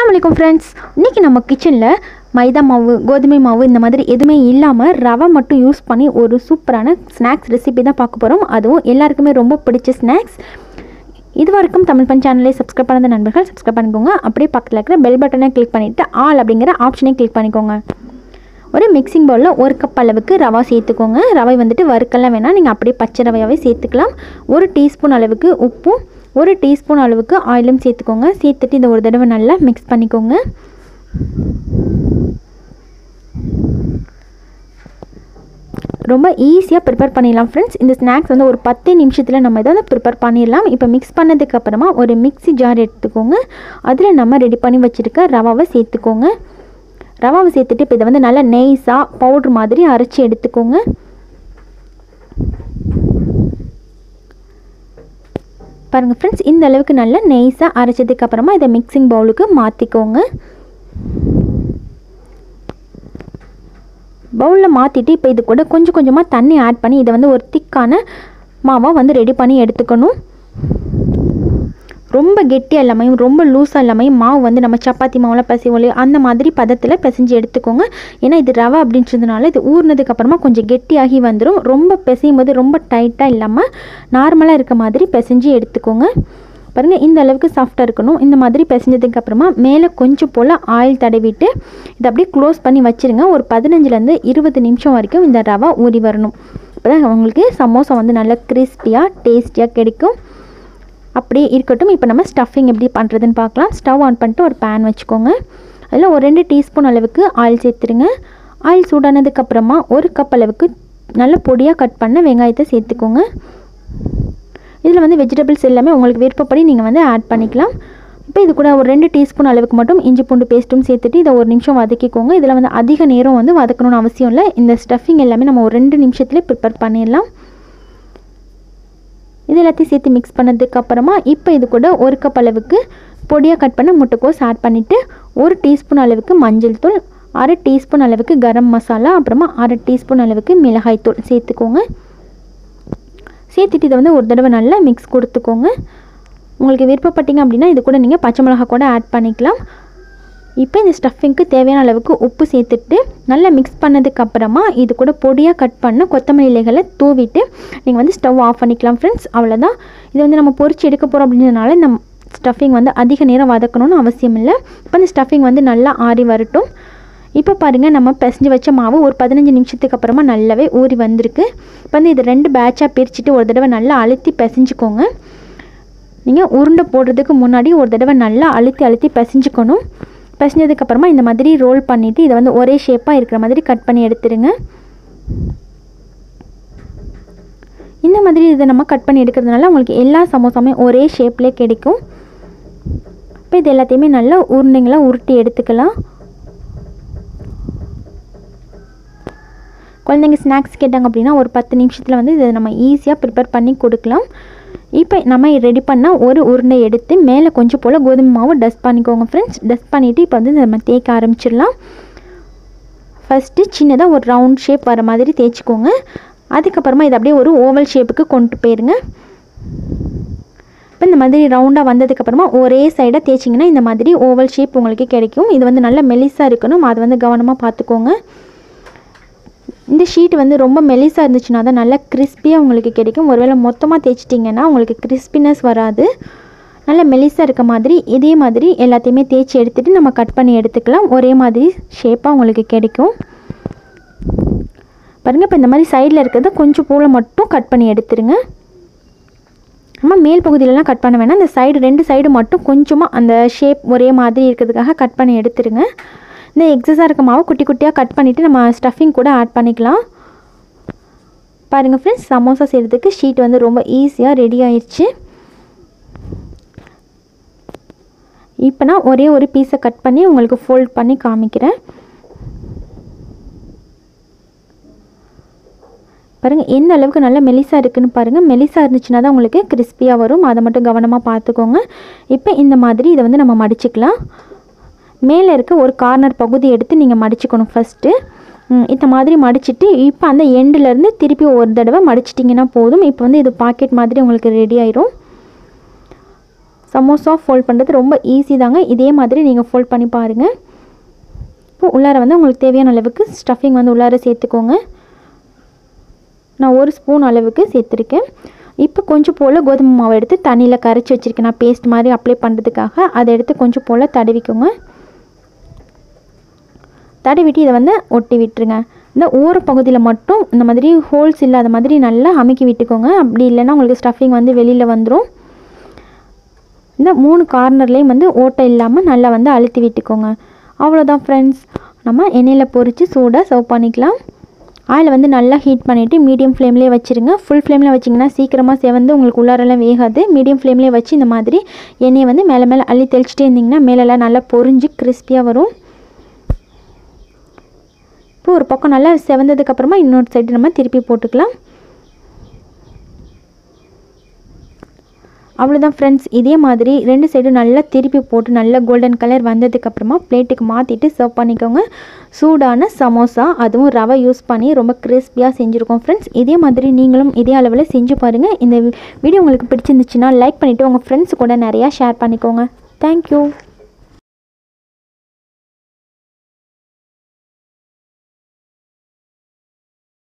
அஸ்ஸலாமு அலைக்கும் ஃப்ரெண்ட்ஸ் இன்றைக்கி நம்ம கிச்சனில் மைதா மாவு கோதுமை மாவு இந்த மாதிரி எதுவுமே இல்லாமல் ரவை மட்டும் யூஸ் பண்ணி ஒரு சூப்பரான ஸ்நாக்ஸ் ரெசிபி தான் பார்க்க போகிறோம் அதுவும் எல்லாருக்குமே ரொம்ப பிடிச்ச ஸ்நாக்ஸ் இது வரைக்கும் தமிழ் பன் சேனலை சப்ஸ்கிரைப் பண்ணாத நண்பர்கள் சப்ஸ்கிரைப் பண்ணிக்கோங்க அப்படியே பக்கத்தில் இருக்கிற பெல் பட்டனை கிளிக் பண்ணிவிட்டு ஆல் அப்படிங்கிற ஆப்ஷனையும் கிளிக் பண்ணிக்கோங்க ஒரு மிக்சிங் பவுலில் ஒரு கப் அளவுக்கு ரவா சேர்த்துக்கோங்க ரவை வந்துட்டு வறுக்கெல்லாம் வேணால் நீங்கள் அப்படியே பச்சை ரவையாகவே சேர்த்துக்கலாம் ஒரு டீஸ்பூன் அளவுக்கு உப்பும் ஒரு டீஸ்பூன் அளவுக்கு ஆயிலும் சேர்த்துக்கோங்க சேர்த்துட்டு இதை ஒரு தடவை நல்லா மிக்ஸ் பண்ணிக்கோங்க ரொம்ப ஈஸியாக ப்ரிப்பேர் பண்ணிடலாம் ஃப்ரெண்ட்ஸ் இந்த ஸ்நாக்ஸ் வந்து ஒரு பத்து நிமிஷத்தில் நம்ம இதை வந்து ப்ரிப்பேர் பண்ணிடலாம் இப்போ மிக்ஸ் பண்ணதுக்கு அப்புறமா ஒரு மிக்ஸி ஜார் எடுத்துக்கோங்க அதில் நம்ம ரெடி பண்ணி வச்சுருக்க ரவாவை சேர்த்துக்கோங்க ரவாவை சேர்த்துட்டு இப்போ இதை வந்து நல்லா நெய்ஸாக பவுட்ரு மாதிரி அரைச்சி எடுத்துக்கோங்க பாருங்கள் ஃப்ரெண்ட்ஸ் இந்த அளவுக்கு நல்லா நெய்ஸாக அரைச்சதுக்கு அப்புறமா இதை மிக்சிங் பவுலுக்கு மாற்றிக்கோங்க பவுலில் மாற்றிட்டு இப்போ இது கூட கொஞ்சம் கொஞ்சமாக தண்ணி ஆட் பண்ணி இதை வந்து ஒரு திக்கான மாவாக வந்து ரெடி பண்ணி எடுத்துக்கணும் ரொம்ப கெட்டியாக இல்லாமையும் ரொம்ப லூஸாக இல்லாமையும் மாவு வந்து நம்ம சப்பாத்தி மாவுலாம் பிசைவோம் அந்த மாதிரி பதத்தில் பிசைஞ்சு எடுத்துக்கோங்க ஏன்னா இது ரவை அப்படின்றதுனால இது ஊறினதுக்கு அப்புறமா கொஞ்சம் கெட்டியாகி வந்துடும் ரொம்ப பிசையும் போது ரொம்ப டைட்டாக இல்லாமல் நார்மலாக இருக்க மாதிரி பிசைஞ்சு எடுத்துக்கோங்க பாருங்கள் இந்த அளவுக்கு சாஃப்டாக இருக்கணும் இந்த மாதிரி பிசைஞ்சதுக்கு அப்புறமா மேலே கொஞ்சம் போல் ஆயில் தடவிட்டு இதை அப்படியே க்ளோஸ் பண்ணி வச்சுருங்க ஒரு பதினஞ்சுலேருந்து இருபது நிமிஷம் வரைக்கும் இந்த ரவை ஊறி வரணும் அப்போ தான் உங்களுக்கு சமோசா வந்து நல்லா கிறிஸ்பியாக டேஸ்டியாக கிடைக்கும் அப்படியே இருக்கட்டும் இப்போ நம்ம ஸ்டஃபிங் எப்படி பண்ணுறதுன்னு பார்க்கலாம் ஸ்டவ் ஆன் பண்ணிட்டு ஒரு பேன் வச்சுக்கோங்க அதில் ஒரு ரெண்டு டீஸ்பூன் அளவுக்கு ஆயில் சேர்த்துருங்க ஆயில் சூடானதுக்கப்புறமா ஒரு கப் அளவுக்கு நல்ல பொடியாக கட் பண்ண வெங்காயத்தை சேர்த்துக்கோங்க இதில் வந்து வெஜிடபிள்ஸ் எல்லாமே உங்களுக்கு விருப்பப்படி நீங்கள் வந்து ஆட் பண்ணிக்கலாம் இப்போ இது கூட ஒரு ரெண்டு டீஸ்பூன் அளவுக்கு மட்டும் இஞ்சி பூண்டு பேஸ்ட்டும் சேர்த்துட்டு இதை ஒரு நிமிஷம் வதக்கிக்கோங்க இதில் வந்து அதிக நேரம் வந்து வதக்கணும்னு அவசியம் இல்லை இந்த ஸ்டஃபிங் எல்லாமே நம்ம ஒரு ரெண்டு நிமிஷத்துலேயே ப்ரிப்பேர் பண்ணிடலாம் இது எல்லாத்தையும் சேர்த்து மிக்ஸ் பண்ணதுக்கு அப்புறமா இப்போ இது கூட ஒரு கப் அளவுக்கு பொடியாக கட் பண்ண முட்டைக்கோஸ் ஆட் பண்ணிவிட்டு ஒரு டீஸ்பூன் அளவுக்கு மஞ்சள் தூள் அரை டீஸ்பூன் அளவுக்கு கரம் மசாலா அப்புறமா அரை டீஸ்பூன் அளவுக்கு மிளகாய் தூள் சேர்த்துக்கோங்க சேர்த்துட்டு இதை வந்து ஒரு தடவை நல்லா மிக்ஸ் கொடுத்துக்கோங்க உங்களுக்கு விருப்பப்பட்டீங்க அப்படின்னா இது கூட நீங்கள் பச்சை மிளகா கூட ஆட் பண்ணிக்கலாம் இப்போ இந்த ஸ்டஃபிங்க்கு தேவையான அளவுக்கு உப்பு சேர்த்துட்டு நல்லா மிக்ஸ் பண்ணதுக்கு அப்புறமா இது கூட பொடியாக கட் பண்ண கொத்தமல்லி இலைகளை தூவிட்டு நீங்கள் வந்து ஸ்டவ் ஆஃப் பண்ணிக்கலாம் ஃப்ரெண்ட்ஸ் அவ்வளோதான் இது வந்து நம்ம பொரிச்சு எடுக்க போகிறோம் அப்படின்றதுனால இந்த ஸ்டஃபிங் வந்து அதிக நேரம் வதக்கணும்னு அவசியம் இல்லை இப்போ இந்த ஸ்டஃபிங் வந்து நல்லா ஆறி வரட்டும் இப்போ பாருங்கள் நம்ம பிசைஞ்சு வச்ச மாவு ஒரு பதினஞ்சு நிமிஷத்துக்கு அப்புறமா நல்லாவே ஊறி வந்திருக்கு இப்போ வந்து இது ரெண்டு பேட்சாக பிரிச்சுட்டு ஒரு தடவை நல்லா அழுத்தி பிசைஞ்சுக்கோங்க நீங்கள் உருண்டை போடுறதுக்கு முன்னாடி ஒரு தடவை நல்லா அழுத்தி அழுத்தி பிசைஞ்சுக்கணும் பிசைஞ்சதுக்கப்புறமா இந்த மாதிரி ரோல் பண்ணிவிட்டு இதை வந்து ஒரே ஷேப்பாக இருக்கிற மாதிரி கட் பண்ணி எடுத்துருங்க இந்த மாதிரி இதை நம்ம கட் பண்ணி எடுக்கிறதுனால உங்களுக்கு எல்லா சமோசாமே ஒரே ஷேப்லேயே கிடைக்கும் இப்போ இது எல்லாத்தையுமே நல்லா உருண்டைங்களாக உருட்டி எடுத்துக்கலாம் குழந்தைங்க ஸ்நாக்ஸ் கேட்டாங்க அப்படின்னா ஒரு பத்து நிமிஷத்தில் வந்து இதை நம்ம ஈஸியாக ப்ரிப்பேர் பண்ணி கொடுக்கலாம் இப்போ நம்ம ரெடி பண்ணால் ஒரு உருண்டை எடுத்து மேலே கொஞ்சம் போல் கோதுமை மாவு டஸ்ட் பண்ணிக்கோங்க ஃப்ரெண்ட்ஸ் டஸ்ட் பண்ணிவிட்டு இப்போ வந்து நம்ம தேய்க்க ஆரம்பிச்சிடலாம் ஃபஸ்ட்டு சின்னதாக ஒரு ரவுண்ட் ஷேப் வர மாதிரி தேய்ச்சிக்கோங்க அதுக்கப்புறமா இதை அப்படியே ஒரு ஓவல் ஷேப்புக்கு கொண்டு போயிருங்க இப்போ இந்த மாதிரி ரவுண்டாக வந்ததுக்கப்புறமா ஒரே சைடாக தேய்ச்சிங்கன்னா இந்த மாதிரி ஓவல் ஷேப் உங்களுக்கு கிடைக்கும் இது வந்து நல்லா மெலிசாக இருக்கணும் அதை வந்து கவனமாக பார்த்துக்கோங்க இந்த ஷீட் வந்து ரொம்ப மெலிசாக இருந்துச்சுன்னா தான் நல்லா கிறிஸ்பியாக உங்களுக்கு கிடைக்கும் ஒருவேளை மொத்தமாக தேய்ச்சிட்டிங்கன்னா உங்களுக்கு கிறிஸ்பினஸ் வராது நல்லா மெலிசாக இருக்க மாதிரி இதே மாதிரி எல்லாத்தையுமே தேய்ச்சி எடுத்துகிட்டு நம்ம கட் பண்ணி எடுத்துக்கலாம் ஒரே மாதிரி ஷேப்பாக உங்களுக்கு கிடைக்கும் பாருங்கள் இப்போ இந்த மாதிரி சைடில் இருக்கிறத கொஞ்சம் போல் மட்டும் கட் பண்ணி எடுத்துருங்க நம்ம மேல் பகுதியிலலாம் கட் பண்ண வேணாம் இந்த சைடு ரெண்டு சைடு மட்டும் கொஞ்சமாக அந்த ஷேப் ஒரே மாதிரி இருக்கிறதுக்காக கட் பண்ணி எடுத்துருங்க இந்த எக்ஸஸாக இருக்க மாவு குட்டி குட்டியாக கட் பண்ணிவிட்டு நம்ம ஸ்டஃபிங் கூட ஆட் பண்ணிக்கலாம் பாருங்கள் ஃப்ரெண்ட்ஸ் சமோசா செய்கிறதுக்கு ஷீட் வந்து ரொம்ப ஈஸியாக ரெடி ஆயிடுச்சு இப்போ நான் ஒரே ஒரு பீஸை கட் பண்ணி உங்களுக்கு ஃபோல்ட் பண்ணி காமிக்கிறேன் பாருங்கள் எந்த அளவுக்கு நல்லா மெலிசாக இருக்குன்னு பாருங்கள் மெலிசாக இருந்துச்சுன்னா தான் உங்களுக்கு கிறிஸ்பியாக வரும் அதை மட்டும் கவனமாக பார்த்துக்கோங்க இப்போ இந்த மாதிரி இதை வந்து நம்ம மடிச்சுக்கலாம் மேலே இருக்க ஒரு கார்னர் பகுதி எடுத்து நீங்கள் மடிச்சுக்கணும் ஃபஸ்ட்டு இந்த மாதிரி மடிச்சிட்டு இப்போ அந்த எண்டுலேருந்து திருப்பி ஒரு தடவை மடிச்சிட்டிங்கன்னா போதும் இப்போ வந்து இது பாக்கெட் மாதிரி உங்களுக்கு ரெடி ஆயிரும் சமோசா ஃபோல்ட் பண்ணுறது ரொம்ப ஈஸி தாங்க இதே மாதிரி நீங்கள் ஃபோல்ட் பண்ணி பாருங்கள் இப்போ உள்ளார வந்து உங்களுக்கு தேவையான அளவுக்கு ஸ்டஃபிங் வந்து உள்ளார சேர்த்துக்கோங்க நான் ஒரு ஸ்பூன் அளவுக்கு சேர்த்துருக்கேன் இப்போ கொஞ்சம் போல் கோதுமை மாவை எடுத்து தண்ணியில் கரைச்சி வச்சுருக்கேன் நான் பேஸ்ட் மாதிரி அப்ளை பண்ணுறதுக்காக அதை எடுத்து கொஞ்சம் போல் தடவிக்கோங்க தடவிட்டு இதை வந்து ஒட்டி விட்டுருங்க இந்த ஓர பகுதியில் மட்டும் இந்த மாதிரி ஹோல்ஸ் இல்லாத மாதிரி நல்லா அமுக்கி விட்டுக்கோங்க அப்படி இல்லைன்னா உங்களுக்கு ஸ்டஃபிங் வந்து வெளியில் வந்துடும் இந்த மூணு கார்னர்லேயும் வந்து ஓட்டை இல்லாமல் நல்லா வந்து அழுத்தி விட்டுக்கோங்க அவ்வளோதான் ஃப்ரெண்ட்ஸ் நம்ம எண்ணெயில் பொரித்து சூடாக சர்வ் பண்ணிக்கலாம் ஆயில் வந்து நல்லா ஹீட் பண்ணிவிட்டு மீடியம் ஃப்ளேம்லேயே வச்சுருங்க ஃபுல் ஃப்ளேமில் வச்சிங்கன்னா சீக்கிரமாக செவந்து உங்களுக்கு உள்ளாரெல்லாம் வேகாது மீடியம் ஃப்ளேம்லேயே வச்சு இந்த மாதிரி எண்ணெயை வந்து மேலே மேலே அள்ளி தெளிச்சிட்டே இருந்திங்கன்னா மேலெல்லாம் நல்லா பொரிஞ்சு கிறிஸ்பியாக வரும் இப்போ ஒரு பக்கம் நல்லா செவந்ததுக்கப்புறமா இன்னொரு சைடு நம்ம திருப்பி போட்டுக்கலாம் அவ்வளோதான் ஃப்ரெண்ட்ஸ் இதே மாதிரி ரெண்டு சைடும் நல்லா திருப்பி போட்டு நல்லா கோல்டன் கலர் வந்ததுக்கப்புறமா பிளேட்டுக்கு மாற்றிட்டு சர்வ் பண்ணிக்கோங்க சூடான சமோசா அதுவும் ரவை யூஸ் பண்ணி ரொம்ப கிறிஸ்பியாக செஞ்சுருக்கோம் ஃப்ரெண்ட்ஸ் இதே மாதிரி நீங்களும் இதே அளவில் செஞ்சு பாருங்கள் இந்த வீடியோ உங்களுக்கு பிடிச்சிருந்துச்சுன்னா லைக் பண்ணிவிட்டு உங்கள் ஃப்ரெண்ட்ஸ் கூட நிறையா ஷேர் பண்ணிக்கோங்க தேங்க்யூ